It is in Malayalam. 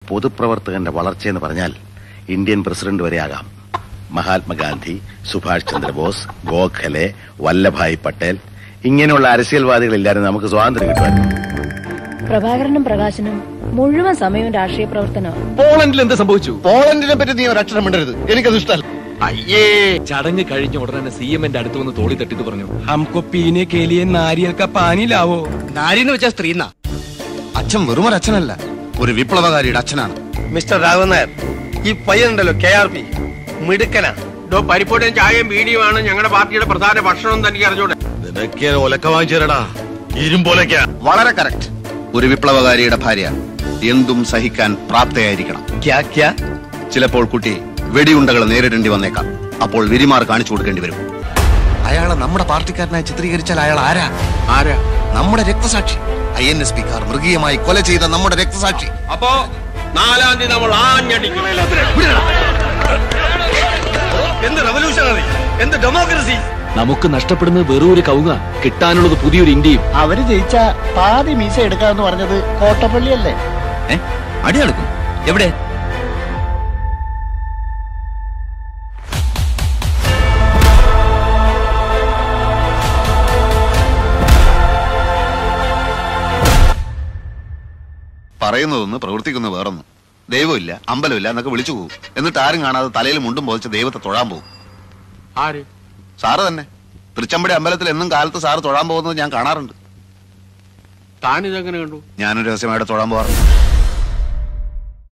പൊതുപ്രവർത്തകന്റെ വളർച്ചയെന്ന് പറഞ്ഞാൽ ഇന്ത്യൻ പ്രസിഡന്റ് വരെ ആകാം മഹാത്മാഗാന്ധി സുഭാഷ് ചന്ദ്രബോസ് ഗോഖലെ വല്ലഭായ് പട്ടേൽ ഇങ്ങനെയുള്ള അരസ്യൽവാദികളില്ലാതെ നമുക്ക് സ്വാതന്ത്ര്യം കിട്ടുമായിരുന്നു പ്രഭാകരനും പ്രകാശനും മുഴുവൻ സമയവും രാഷ്ട്രീയ പ്രവർത്തനം പോളണ്ടിൽ എന്ത് സംഭവിച്ചു പോളണ്ടിനെ പറ്റി നീ ഒരു അക്ഷരം മിണ്ടരുത് എനിക്കത് ഇഷ്ടമല്ല അയ്യേ ചടങ്ങ് കഴിഞ്ഞ ഉടനെ സി എമ്മിന്റെ അടുത്ത് വന്ന് തോളി തട്ടിട്ട് പറഞ്ഞു हमको पीने के लिए नारियल का पानी लाओ നാരിന്ന് വെച്ച സ്ത്രീന്നാ അച്ഛൻ വെറുമൊരു അച്ഛനല്ല ഒരു വിപ്ലവകാരിയുടെ അച്ഛനാണ് മിസ്റ്റർ രാഘവൻ നായർ ഈ പയ്യനുണ്ടല്ലോ കെ ആർ പി മിടുക്കനാ ഡോ പരിപ്പോട്ടും ചായയും ബീഡിയുമാണ് ഞങ്ങളുടെ പാർട്ടിയുടെ പ്രധാന ഭക്ഷണം തനിക്ക് അറിഞ്ഞൂടെ നിനക്ക് ഒലക്ക വാങ്ങിച്ചേരടാ ഇരുമ്പോലക്ക വളരെ കറക്റ്റ് ഒരു വിപ്ലവകാരിയുടെ ഭാര്യ എന്തും സഹിക്കാൻ പ്രാപ്തയായിരിക്കണം ക്യാ ക്യാ ചിലപ്പോൾ കുട്ടി വെടിയുണ്ടകൾ നേരിടേണ്ടി വന്നേക്കാം അപ്പോൾ വിരിമാർ കാണിച്ചു കൊടുക്കേണ്ടി വരും അയാളെ നമ്മുടെ പാർട്ടിക്കാരനായി ചിത്രീകരിച്ചാൽ അയാൾ ആരാ ആരാ നമ്മുടെ രക്തസാക്ഷി ഐ എൻ എസ് പിക്കാർ മൃഗീയമായി കൊല ചെയ്ത നമ്മുടെ രക്തസാക്ഷി അപ്പോ നാലാം തീയതി നമ്മൾ ആഞ്ഞടിക്കും എന്ത് റവല്യൂഷണറി എന്ത് ഡെമോക്രസി നമുക്ക് നഷ്ടപ്പെടുന്നത് വെറും ഒരു കവുങ്ങ കിട്ടാനുള്ളത് പുതിയൊരു ഇന്ത്യയും അവര് ജയിച്ച പാതി മീശ എടുക്കാന്ന് പറഞ്ഞത് കോട്ടപ്പള്ളിയല്ലേ അടിയെടുക്കും എവിടെ പറയുന്നതൊന്ന് പ്രവർത്തിക്കുന്ന വേറൊന്ന് ദൈവമില്ല അമ്പലമില്ല എന്നൊക്കെ വിളിച്ചു പോകും എന്നിട്ട് ആരും കാണാതെ തലയിൽ മുണ്ടും പോതിച്ച് ദൈവത്തെ തൊഴാൻ പോകും ആര് സാറ് തന്നെ തൃച്ചമ്പടി അമ്പലത്തിൽ എന്നും കാലത്ത് സാറ് തൊഴാൻ പോകുന്നത് ഞാൻ കാണാറുണ്ട് താനിതെങ്ങനെ കണ്ടു ഞാനൊരു രഹസ്യമായിട്ട് തൊഴാൻ പോകാറുണ്ട്